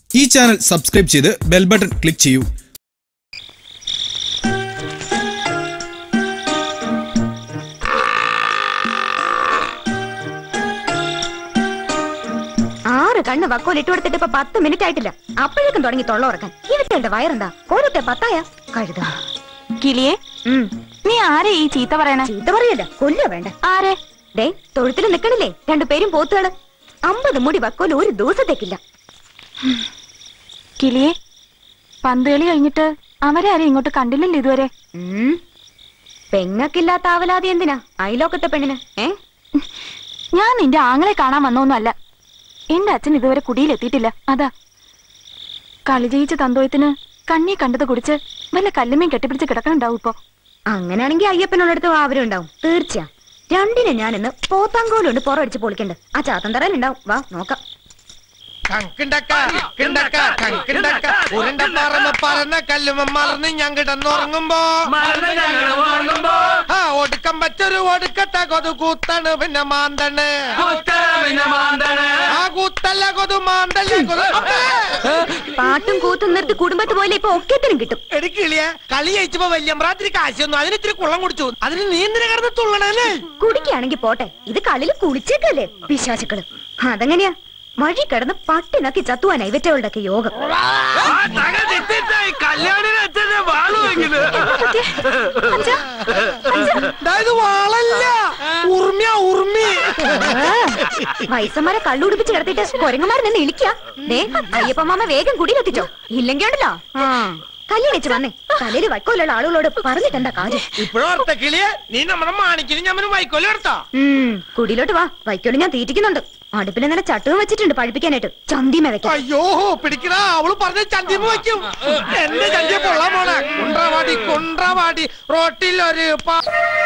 ഈ channel subscribe ചെയ്ത് bell button click ചെയ്യൂ ആറ് കണ്ണ് വക്കോൽ ഇട്ട് കൊടുത്തിട്ട് ഇപ്പൊ പത്ത് മിനിറ്റ് ആയിട്ടില്ല അപ്പോഴേക്കും തുടങ്ങി തൊള്ള ഉറക്കാൻ ഇവറ്റകളുടെ വയറെന്താ കോലത്തെ പത്തായ കഴുത കിളിയെ ഉം നീ ആരെ ഈ ചീത്ത പറയണ ചീത്ത പറയല്ല കൊല്ല വേണ്ട ആരെ ഡേ തൊഴുത്തിൽ നിക്കണില്ലേ രണ്ടുപേരും പോത്തുകള് അമ്പത് മുടി വക്കോൽ ഒരു ദിവസത്തേക്കില്ല കിളിയെ പന്തുകളി കഴിഞ്ഞിട്ട് അവരാരും ഇങ്ങോട്ട് കണ്ടില്ലല്ലോ ഇതുവരെ ഉം പെങ്ങക്കില്ലാത്ത ആവലാതി എന്തിനാ അയലോക്കത്തെ പെണ്ണിന് ഏ ഞാൻ നിന്റെ ആങ്ങളെ കാണാൻ വന്നൊന്നുമല്ല എന്റെ അച്ഛൻ ഇതുവരെ കുടിയിലെത്തിയിട്ടില്ല അതാ കളി ജയിച്ച തന്തോയത്തിന് കണ്ണി കണ്ടത് കുടിച്ച് വല്ല കല്ലുമേം കെട്ടിപ്പിടിച്ച് കിടക്കണുണ്ടാവും ഇപ്പൊ അങ്ങനെയാണെങ്കിൽ അയ്യപ്പനുള്ളടത്ത് ആവരും ഉണ്ടാവും തീർച്ചയാ രണ്ടിനെ ഞാൻ ഇന്ന് പോത്താങ്കോലുണ്ട് പുറമടിച്ച് പൊളിക്കണ്ട് ആ ചാത്തൻ തറയിലുണ്ടാവും വാ നോക്കാം കങ്കിണ്ടക്ക കിണ്ടക്ക കങ്കിണ്ടക്ക ഉരുണ്ട പറമ്പ് പറന്ന കല്ലുമ മറന്ന് ഞാൻ കിടന്നുറങ്ങുമ്പോ ആ ഒടുക്കം പറ്റൊരു ഒടുക്കത്ത കൊതു കൂത്താണ് പിന്നെ മാന്തണ് ആ കൂത്തല്ല കൊതു മാന്തല്ല കൊതു അപ്പേ! പാട്ടും കൂത്തും നിർത്തി കുടുംബത്ത് പോലെ ഇപ്പൊ ഒക്കത്തിനും കിട്ടും എടി കിളിയ കളി ജയിച്ചപ്പോ വല്യമ്പ്രാത്തിരി കാശൊന്നും അതിന് ഇത്തിരി കുള്ളം കുടിച്ചു അതിന് നീ എന്തിനാ കിടന്ന് തുള്ളണല്ലേ കുടിക്കുകയാണെങ്കിൽ പോട്ടെ ഇത് കളിയിൽ കുളിച്ചേക്കല്ലേ പിശാചുക്കള് അതെങ്ങനെയാ വഴി കിടന്ന് പട്ടിനക്കി ചത്തുവാനായി ഇവറ്റകളുടെ ഒക്കെ യോഗം ഇത് വാളല്ല ഉർമിയ ഉർമി വയസ്സന്മാരെ കള്ളുടിപ്പിച്ച് കിടത്തിട്ട് കൊരങ്ങന്മാർ നിന്ന് ഇളിക്കുക ദേ അയ്യപ്പമാമ വേഗം കുടിയിലെത്തിച്ചോ ഇല്ലെങ്കിൽ ഉണ്ടല്ലോ ആ കല്യാണിച്ച് വന്നേ തലയിൽ വൈക്കോലുള്ള ആളുകളോട് പറഞ്ഞിട്ട് എന്താ കാര്യം ഇപ്പോഴോർത്ത കിളിയ നീ നമ്മുടെ മാണിക്കിന് ഞമ്മന് വൈക്കോലും എടുത്തോ ഉം കുടിയിലോട്ട് വാ വൈക്കോല് ഞാൻ തീറ്റിക്കുന്നുണ്ട് അടുപ്പിൽ ഇന്നലെ ചട്ടുവും വെച്ചിട്ടുണ്ട് പഴിപ്പിക്കാനായിട്ട് ചന്തിമ വെക്കാം അയ്യോ പിടിക്കണ അവള് പറഞ്ഞ ചന്തിമ വയ്ക്കും എന്റെ ചന്തിയെ പൊള്ളാൻ പോണ കുണ്ട്രവാടി കുണ്ട്രവാടി റോട്ടിൽ ഒരു പ-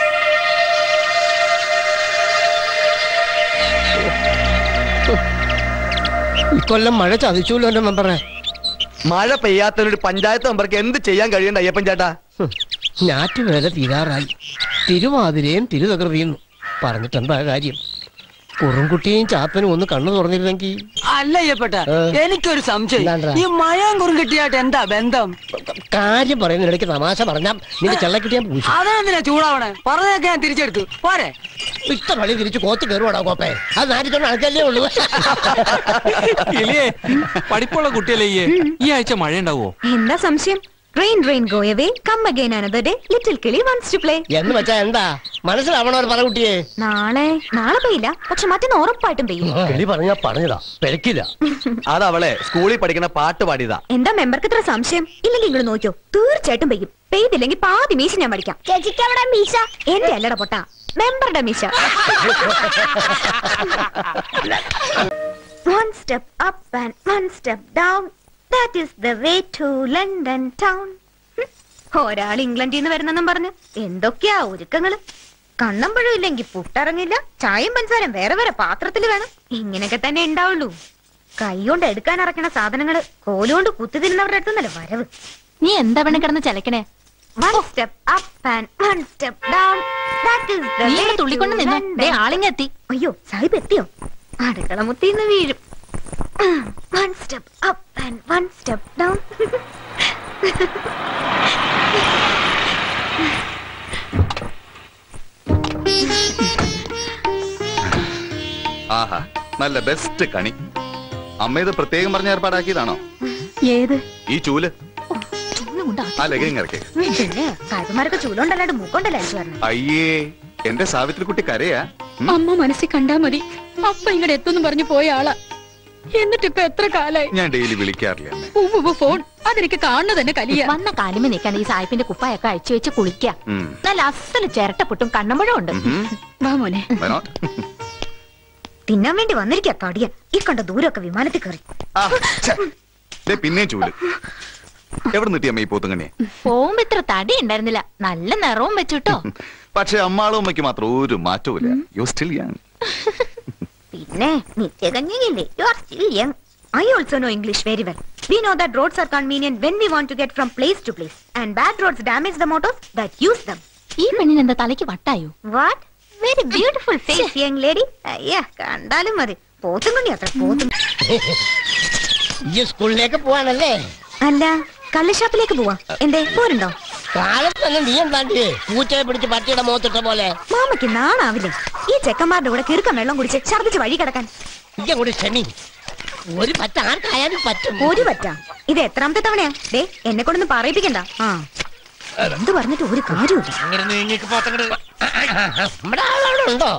ഇക്കൊല്ലം മഴ ചതിച്ചൂല്ലോ എന്റെ മെമ്പറെ മഴ പെയ്യാത്തൊരു പഞ്ചായത്ത് മെമ്പർക്ക് എന്ത് ചെയ്യാൻ കഴിയണ്ട അയ്യപ്പൻ ചേട്ടാ ഞാറ്റുവേല തീരാറായി തിരുവാതിരയും തിരുതകൃതിയും പറഞ്ഞിട്ട് എന്താ കാര്യം കുറുംകുട്ടിയും ചാത്തനും ഒന്ന് കണ്ണു തുറന്നിരുന്നെങ്കിൽ അല്ല അയ്യപ്പെട്ട ഏ? എനിക്കൊരു സംശയം എന്താണ്ടാ? ഈ മഴയും കുറും കിട്ടിയായിട്ട് എന്താ ബന്ധം കാര്യം പറയുന്ന ഇടയ്ക്ക് തമാശ പറഞ്ഞാൽ നിന്റെ ചെള്ളക്കിട്ടിയാൻ പൂശു അതെന്തിനാ ചൂടാവണേ പറഞ്ഞൊക്കെ ഞാൻ തിരിച്ചെടുത്തു പോരെ ഇത്ത പള്ളി തിരിച്ച് കോത്ത് കയറുവാടാ കോപ്പേ അത് നാട്ടിച്ചോണ്ട് അനക്കല്ലേ ഉള്ളൂ കിളിയേ പഠിപ്പുള്ള കുട്ടിയല്ലേ ഈ ഈ ആഴ്ച മഴ ഉണ്ടാവോ എന്താ സംശയം rain rain go away come again another day little കിളി വൺസ് ടു പ്ലേ എന്ന് വെച്ചാ എന്താ മനസ്സിലാവണോ പറ കുട്ടിയെ നാളെ നാളെ പെയ്യില്ല പക്ഷെ മറ്റന്ന് ഉറപ്പായിട്ടും പെയ്യും കിളി പറഞ്ഞാ പറഞ്ഞതാ പെരക്കില്ല അതവളെ സ്കൂളിൽ പഠിക്കുന്ന പാട്ട് പാടിയതാ എന്താ മെമ്പർക്ക് ഇത്ര സംശയം ഇല്ലെങ്കിൽ ഇങ്ങോട്ട് നോക്കിയോ തീർച്ചയായിട്ടും പെയ്യും പെയ്തില്ലെങ്കിൽ പാതി മീശ ഞാൻ പഠിക്കാം ചേച്ചിക്ക് അവിടെ മീശ എന്റെ അല്ലട പൊട്ട മെമ്പറുടെ മീശ One step up and one step down. That is the way to London town. ഹും, ഒരാൾ ഇംഗ്ലണ്ടിൽ നിന്ന് വരുന്നെന്നും പറഞ്ഞ് എന്തൊക്കെയാ ഒരുക്കങ്ങള് കണ്ണമ്പഴം ഇല്ലെങ്കിൽ പുട്ടിറങ്ങില്ല ചായയും പഞ്ചസാരം വേറെ വേറെ പാത്രത്തിൽ വേണം ഇങ്ങനെയൊക്കെ തന്നെ ഉണ്ടാവുള്ളൂ കൈകൊണ്ട് എടുക്കാൻ ഇറക്കണ സാധനങ്ങള് കോലുകൊണ്ട് കുത്തി തിരുന്നവരുടെ അടുത്തുന്നല്ല വരവ് നീ എന്താ വേണം കിടന്ന് ചലക്കണേ one step up and one step down that is the നീ ഇങ്ങനെ തുള്ളിക്കൊണ്ട് നിന്നോ ദേ ആളിങ്ങെത്തി അയ്യോ സാഹിബ് എത്തിയോ അടുക്കള മുത്തിന്ന് വീഴും one step up and one step down ആഹാ നല്ല ബെസ്റ്റ് കണി അമ്മ ഇത് പ്രത്യേകം പറഞ്ഞ ഏർപ്പാടാക്കിയതാണോ ഏത് ഈ ചൂല് ചൂലും കൊണ്ട് ആ ലഗയും ഇറക്കി പിന്നെ സാഹിബന്മാരൊക്കെ ചൂലുണ്ടല്ലാണ്ട് മൂക്കൊണ്ടല്ല അടിച്ചു പറഞ്ഞു അയ്യേ എന്റെ സാവിത്രി കുട്ടി കരയാ ഉം? അമ്മ മനസ്സിൽ കണ്ടാ മതി അപ്പ ഇങ്ങടെ എത്തുന്നു പറഞ്ഞു പോയ ആളാ എന്നിട്ട് ഇപ്പൊ എത്ര കാലായി ഞാൻ ഡെയിലി വിളിക്കാറില്ല അമ്മേ ഉവ്വ് ഫോൺ അതെനിക്ക് കാണുന്നത് തന്നെ കലിയ വന്ന കാലുമ നിൽക്കാൻ ഈ സായിപ്പിന്റെ കുപ്പായൊക്കെ അഴിച്ചു വെച്ച് കുളിക്കാം ഉം. നല്ല അസല് ചിരട്ടപ്പൊട്ടും കണ്ണമ്പഴം ഉണ്ട് ഉം. വാ മോനെ Why not? തിന്നാൻ വേണ്ടി വന്നിരിക്കാ കടിയ ഈ കണ്ട ദൂരമൊക്കെ വിമാനത്തിൽ കയറി ആ, ഛെ. ദേ പിന്നെയും ചൂല് എവിടെ നിട്ടി അമ്മ ഈ പോത്തുങ്കണ്ണിയെ പോകുമ്പോ ഇത്ര തടി ഉണ്ടായിരുന്നില്ല നല്ല നിറവും വെച്ചുട്ടോ പക്ഷെ അമ്മാളും അമ്മയ്ക്ക് മാത്രം ഒരു മാറ്റവും യു സ്റ്റിൽ യങ് പിന്നെ നിത്യകന്യകയില്ലേ you are still young I also know English very well we know that roads are convenient when we want to get from place to place and bad roads damage the motors that use them ഈ പെണ്ണിന് എന്താ തലയ്ക്ക് വട്ടായോ what very beautiful face young lady അയ്യാ കണ്ടാലും മതി പോത്തും കൊണ്ടി അത്ര പോത്തും ഈ സ്കൂളിലേക്ക് പോവാണല്ലേ അല്ല കള്ളുഷാപ്പിലേക്ക് പോവാ എന്തേ പോരുണ്ടോ കാലത്ത് തന്നെ നീ എന്താണ്ടിയേ പൂച്ചയെ പിടിച്ച് പട്ടിയുടെ മുഖത്തിട്ട പോലെ മാമയ്ക്ക് നാണാവില്ലേ ഈ ചെക്കന്മാരുടെ കൂടെ കിറുക്കം വെള്ളം കുടിച്ച് ഛർദിച്ച് വഴി കിടക്കാൻ ഇജ്ജ കൂടി ക്ഷമി ഒരു പറ്റ ആർക്കായാലും പറ്റും ഒരു പറ്റാ ഇത് എത്രാമത്തെ തവണയാ ദേ എന്നെ കൊണ്ടൊന്നും പറയിപ്പിക്കണ്ട ആ എന്ത് പറഞ്ഞിട്ട് ഒരു കാര്യമില്ല ഇങ്ങനെ നീങ്ങിക്ക് പോത്തങ്ങട് നമ്മുടെ ആളവിടെ ഉണ്ടോ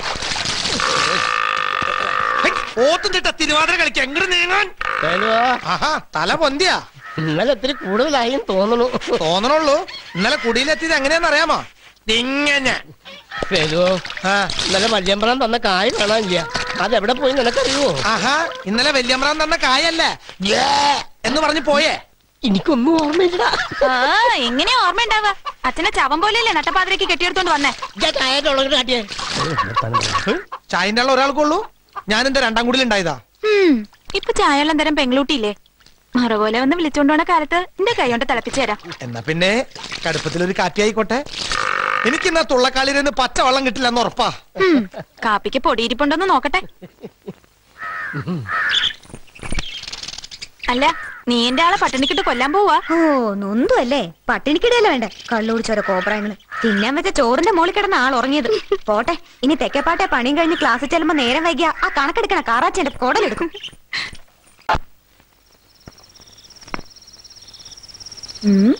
ഓത്തും തിട്ട തിരുവാതിര കളിക്ക് എങ്ങട് നീങ്ങാൻ ആഹാ തല പൊന്തിയാ ഇന്നലെ ഇത്തിരി കൂടുതലായി തോന്നുന്നു തോന്നണുള്ളൂ ഇന്നലെ കുടിയിലെത്തിയത് എങ്ങനെയാന്ന് അറിയാമോ ഇങ്ങനെ വരുവോ ആ ഇന്നലെ വല്യമ്പളം തന്ന കായ് കാണാനില്ല അതെവിടെ പോയി നിനക്കറിയുവോ ആഹാ ഇന്നലെ വല്യമ്രാൻ തന്ന കായല്ലേ യ്യേ എന്ന് പറഞ്ഞ് പോയേ എനിക്കൊന്നും ഓർമ്മയില്ല ആ എങ്ങനെയാ ഓർമ്മ ഉണ്ടാവുക അച്ഛനെ ചവൻ പോലെയല്ലേ നട്ടപ്പാതിരക്ക് കെട്ടിയെടുത്തോണ്ട് വന്നേ ചായറ്റുള്ളത് കാട്ടിയേ ചായന്റെ ഉള്ള ഒരാൾക്കുള്ളൂ ഞാൻ എന്റെ രണ്ടാം കൂടിയിൽ ഉണ്ടായതാ ഉം, ഇപ്പൊ ചായവെള്ളം തരം പെങ്ങളൂട്ടിയില്ലേ മറുപോലെ വന്ന് വിളിച്ചോണ്ട് പോണ കാലത്ത് എന്റെ കൈ കൊണ്ട് തിളപ്പിച്ചു തരാം എന്നാ പിന്നെ കടുപ്പത്തിലൊരു കാപ്പി ആയിക്കോട്ടെ എനിക്കിന്നാ തുള്ളക്കാളിരുന്ന് പച്ച വെള്ളം കിട്ടില്ല എന്ന് ഉറപ്പാ ഉം, കാപ്പിക്ക് പൊടിയിരിപ്പുണ്ടോന്ന് നോക്കട്ടെ അല്ല നീ എന്റെ ആളെ പട്ടിണിക്കിട്ട് കൊല്ലാൻ പോവാ ഓ നൊന്തു അല്ലേ പട്ടിണിക്കിടയല്ല വേണ്ട കള്ളുടിച്ചോരോ കോപ്രായങ്ങള് തിന്നാൻ വെച്ച ചോറിന്റെ മോളിൽ കിടന്ന ആൾ ഉറങ്ങിയത് പോട്ടെ ഇനി തെക്കേപ്പാട്ടെ പണിയും കഴിഞ്ഞ് ക്ലാസ്സിൽ ചെല്ലുമ്പോ നേരം വൈകിയ ആ കണക്കെടുക്കണ കാറാച്ചേന്റെ കുടലെടുക്കും ഉം.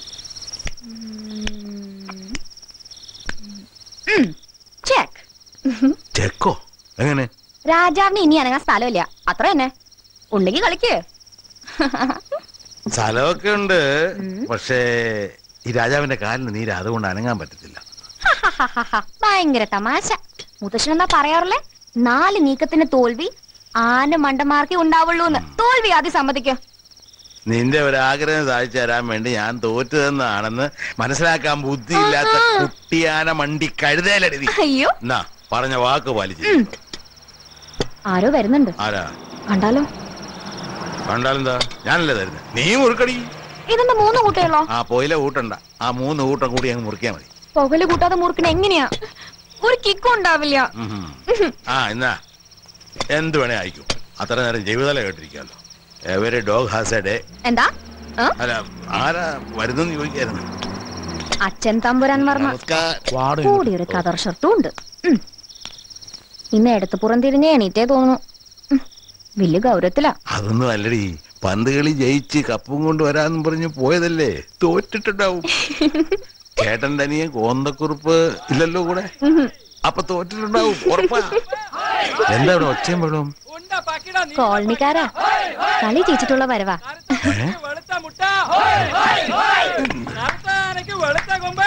ഉം. Check. ചെക്കോ എങ്ങനെ രാജാവിന് ഇനി അനങ്ങാൻ സ്ഥലമില്ല അത്ര തന്നെ ഉണ്ടെങ്കിൽ കളിക്ക് സ്ഥലമൊക്കെ ഉണ്ട് പക്ഷേ ഈ രാജാവിന്റെ കാലിന് നീര് അതുകൊണ്ട് അനങ്ങാൻ പറ്റത്തില്ല ഭയങ്കര തമാശ മുത്തശ്ശൻ എന്താ പറയാറില്ലേ നാല് നീക്കത്തിന് തോൽവി ആന മണ്ടന്മാർക്കേ ഉണ്ടാവുള്ളൂ എന്ന് തോൽവി ആദ്യം സമ്മതിക്കോ നിന്റെ ഒരു ആഗ്രഹം സാധിച്ചു തരാൻ വേണ്ടി ഞാൻ തോറ്റതെന്നാണെന്ന് മനസ്സിലാക്കാൻ ബുദ്ധിയില്ലാത്ത കുട്ടിയാന മണ്ടി കഴുതേലെഴുതി അയ്യോ എന്നാ പറഞ്ഞ വാക്ക് പാലിച്ചു ആരോ വരുന്നുണ്ട് ആരാ കണ്ടാലോ കണ്ടാലെന്താ ഞാനല്ലേ തരുന്നത് നീ മുറുക്കടി ഇതെന്താ മൂന്ന് കൂട്ടയുള്ളോ ആ പോയില കൂട്ടണ്ട ആ മൂന്ന് കൂട്ടം കൂടി അങ്ങ് മുറിക്കാൻ മതി പുകല് കൂട്ടാതെ മുറുക്കണ എങ്ങനെയാ ഒരു കിക്കും ഉണ്ടാവില്ല ഉം. ആ എന്നാ എന്ത് വേണേ അയക്കും അത്ര നേരം ജീവിതല കേട്ടിരിക്കാമല്ലോ every dog has a day എന്താ ആ? അല്ല ആരാ വരുന്നെന്ന് ചോദിക്കായിരുന്നു അച്ഛൻ തമ്പുരാൻ വർമ്മ നമസ്കാരം കൂടി ഒരു കതർ ഷർട്ടും ഉണ്ട് ഉം. ഇന്ന് എടുത്ത് പുറംതിരിഞ്ഞ് എണീറ്റേ തോന്നുന്നു ഉം. വലിയ ഗൗരവത്തിലാ അതൊന്നും അല്ലടി പന്ത് കളി ജയിച്ച് കപ്പും കൊണ്ട് വരാന്ന് പറഞ്ഞ് പോയതല്ലേ തോറ്റിട്ടുണ്ടാവും ചേട്ടൻ തനിയെ കോന്തക്കുറുപ്പ് ഇല്ലല്ലോ കൂടെ അപ്പൊ തോറ്റിട്ടുണ്ടാവും ഉറപ്പാ എന്താ ഇവിടെ ഒച്ചയും വെള്ളവും കോളനിക്കാരാ കളി ജയിച്ചിട്ടുള്ള വരവാ വെളുത്ത മുട്ട കറുത്താനക്ക് വെളുത്ത കൊമ്പ്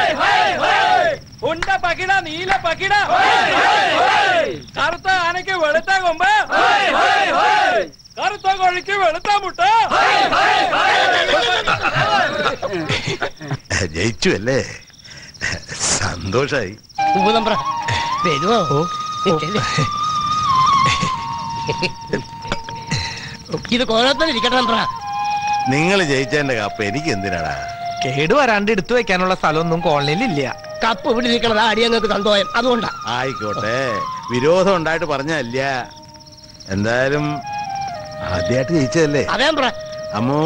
ഉണ്ട പകിട നീല പകിട കറുത്ത ആനയ്ക്ക് വെളുത്ത കൊമ്പ് കറുത്ത കോഴിക്ക് വെളുത്ത മുട്ട ജയിച്ചു അല്ലേ സന്തോഷായി ഉപതമ്പ്ര വരുവോ ഇത് കോലത്തിൽ ഇരിക്കട്ടെ തമ്പ്ര നിങ്ങൾ ജയിച്ചതിന്റെ കപ്പ് എനിക്ക് എന്തിനാടാ കേട് വരാണ്ട് എടുത്തു വെക്കാനുള്ള സ്ഥലമൊന്നും കോളനിയിൽ ഇല്ല കപ്പ് ഇവിടെ ഇരിക്കണത് അടിയങ്ങൾക്ക് കണ്ടോയം അതുകൊണ്ടാ ആയിക്കോട്ടെ വിരോധം ഉണ്ടായിട്ട് പറഞ്ഞല്ല എന്തായാലും ആദ്യമായിട്ട് ജയിച്ചതല്ലേ അതേ തമ്പ്ര അമ്മോ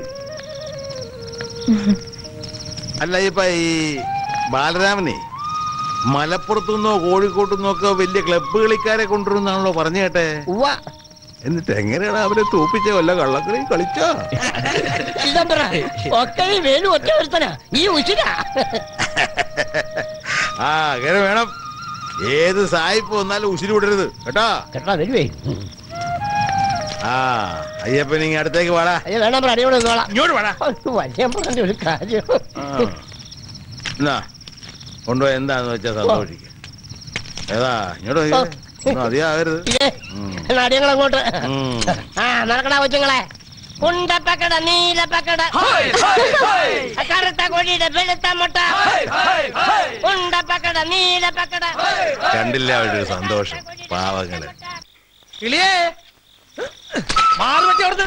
അല്ല ഇപ്പൊ ഈ ബാലരാമനെ മലപ്പുറത്തുനിന്നോ കോഴിക്കോട്ടുനിന്നോ ഒക്കെ വലിയ ക്ലബ്ബ് കളിക്കാരെ കൊണ്ടുവരുന്നാണല്ലോ പറഞ്ഞു കേട്ടെ ഉവ്വ എന്നിട്ട് എങ്ങനെയാണ് അവരെ തോപ്പിച്ച വല്ല കള്ളക്കളി കളിച്ചോ ചിദംബര ഒക്കെ ഈ വേലു ഒറ്റ ഒരുത്തനാ ഈ ഉശിര ആ അങ്ങനെ വേണം ഏത് സായിപ്പ് വന്നാലും ഉശിരി വിടരുത് കേട്ടോ കേട്ടാ വരുവേ ആ അയ്യപ്പൻ ഇങ്ങ അടുത്തേക്ക് വാടാ അയ്യ വേണം അടിയോടെ നിന്നോളാം ഇങ്ങോട്ട് വാടാ വല്യമ്പളന്റെ ഒരു കാര്യം ആ. എന്നാ കൊണ്ടുപോയി എന്താന്ന് വെച്ചാ സന്തോഷിക്ക ഏതാ ഇങ്ങോട്ട് നോക്കിയേ. ഒന്നും അധികമാകരുത് ഇതേ എന്നാ അടിയങ്ങൾ അങ്ങോട്ട് ഉം. ആ നടക്കണ കൊച്ചുങ്ങളെ ഉണ്ടപ്പക്കട നീലപ്പക്കട കറുത്ത കോഴിയുടെ വെളുത്ത മുട്ട ഉണ്ടപ്പക്കട നീലപ്പക്കട കണ്ടില്ല അവരുടെ ഒരു സന്തോഷം പാവങ്ങള് കിളിയേ മാറി പറ്റി അവിടുന്ന്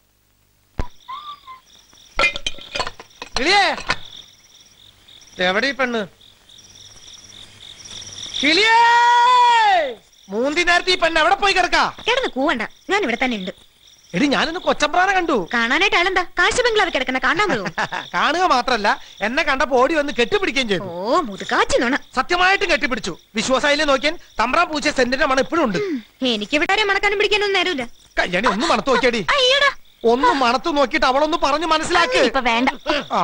കിളിയേ എവിടെ ഈ പെണ്ണ് കിളിയേ മൂന്തി നേരത്തെ ഈ പെണ്ണ് എവിടെ പോയി കിടക്കാ കിടന്ന് കൂവണ്ട ഞാൻ ഇവിടെ തന്നെ ഉണ്ട് എടി ഞാനിന്ന് കൊച്ചമ്പ്രാനെ കണ്ടു കാണാനായിട്ട് ആളെന്താ കാശ് ബംഗ്ലാവ് കിടക്കുന്ന കാണാൻ വരുമോ കാണുക മാത്രല്ല എന്നെ കണ്ടപ്പോ ഓടി വന്ന് കെട്ടിപ്പിടിക്കുകയും ചെയ്തു ഓ മുതുകാച്ചി നോണ സത്യമായിട്ടും കെട്ടിപ്പിടിച്ചു വിശ്വാസായില്ലേ നോക്കിയാൻ തമ്പ്രാൻ പൂച്ച സെന്റിന്റെ മണം ഇപ്പോഴും ഉണ്ട് എനിക്ക് ഇവിടെ മണക്കാനും പിടിക്കാനൊന്നും നേരമില്ല കല്യാണി ഒന്ന് മണത്ത് നോക്കിയടി അയ്യടാ ഒന്ന് മണത്ത് നോക്കിയിട്ട് അവളൊന്ന് പറഞ്ഞു മനസ്സിലാക്ക് ഇപ്പൊ വേണ്ട ആ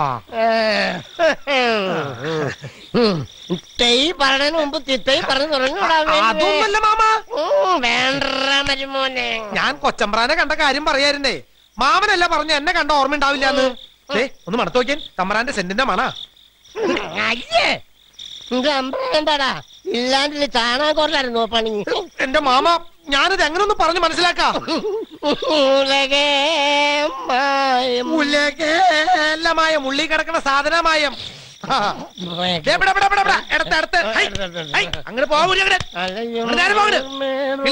തെയ് പറഞ്ഞതിന് മുമ്പ് തിത്തൈ പറഞ്ഞു തുടങ്ങിയോടാ അതൊന്നല്ല മാമ വേണ്ട മരുമോനെ ഞാൻ കൊച്ചമ്പ്രാനെ കണ്ട കാര്യം പറയായിരുന്നേ മാമനല്ല പറഞ്ഞു എന്നെ കണ്ട ഓർമ്മ ഉണ്ടാവില്ലാന്ന് ഏ ഒന്ന് മണത്ത് നോക്കിയാൻ തമ്പ്രാന്റെ സെന്റിന്റെ മണ അയ്യേ ഇത് അമ്പലം എന്താടാ ഇല്ലാണ്ടില്ല ചാണകോറിലായിരുന്നു പണി എന്റെ മാമ ഞാനിത് എങ്ങനെ ഒന്ന് പറഞ്ഞു മനസ്സിലാക്കാം ഉലകേ മായം. ഉലകേലമായ മുള്ളി കിടക്കണ സാധനമായം ആ. ദേ ഇവിടെ, ഇവിടെ, ഇവിടെ, ഇവിടെ. എടുത്ത്, എടുത്ത്. ഹൈ, ഹൈ, അങ്ങട് പോവൂല അങ്ങട്. അലയും അങ്ങട് നേരെ പോകണ്.